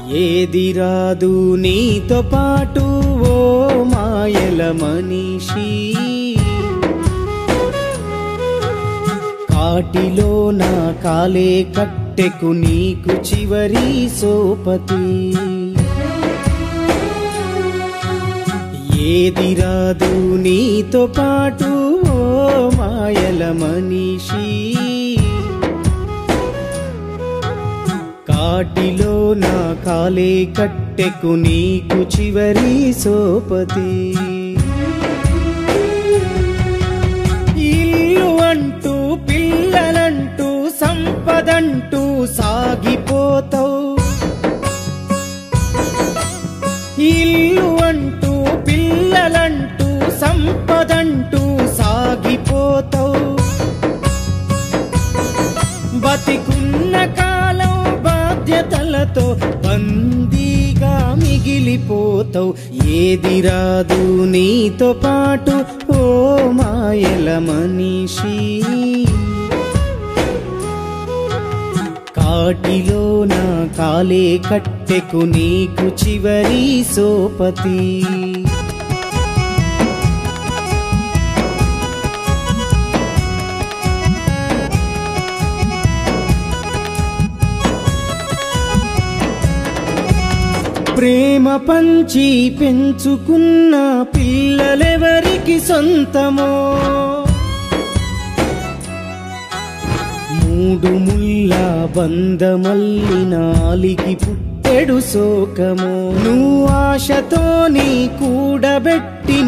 ఏది రాదు నీతో పాటు ఓ మాయల మనిషి కాటిలో నా కాలే కట్టెకు నీకు చివరి సోపతి ఏది రాదు నీతో పాటు ఓ మాయల మనిషి కాటిలో నా కాలే కట్టెకు నీకు చివరి సోపతి ఇల్లు అంటూ పిల్లలంటూ సంపదంటూ సాగిపోతావు ఇల్లు అంటూ పిల్లలంటూ సంపదంటూ సాగిపోతావు బతికున్న కాలం బాధ్యతలతో బందీగా మిగిలిపోతావు ఏది రాదు నీతో పాటు ఓ మాయల మనిషి కాటిలో నా కాలే కట్టెకు నీకు చివరి సోపతి ప్రేమ పంచి పెంచుకున్న పిల్లలెవరికి సొంతమో మూడు ముళ్ళ బంధమల్లి నాలికి పుట్టెడు శోకము నువ్వు ఆశతో నీ కూడబెట్టి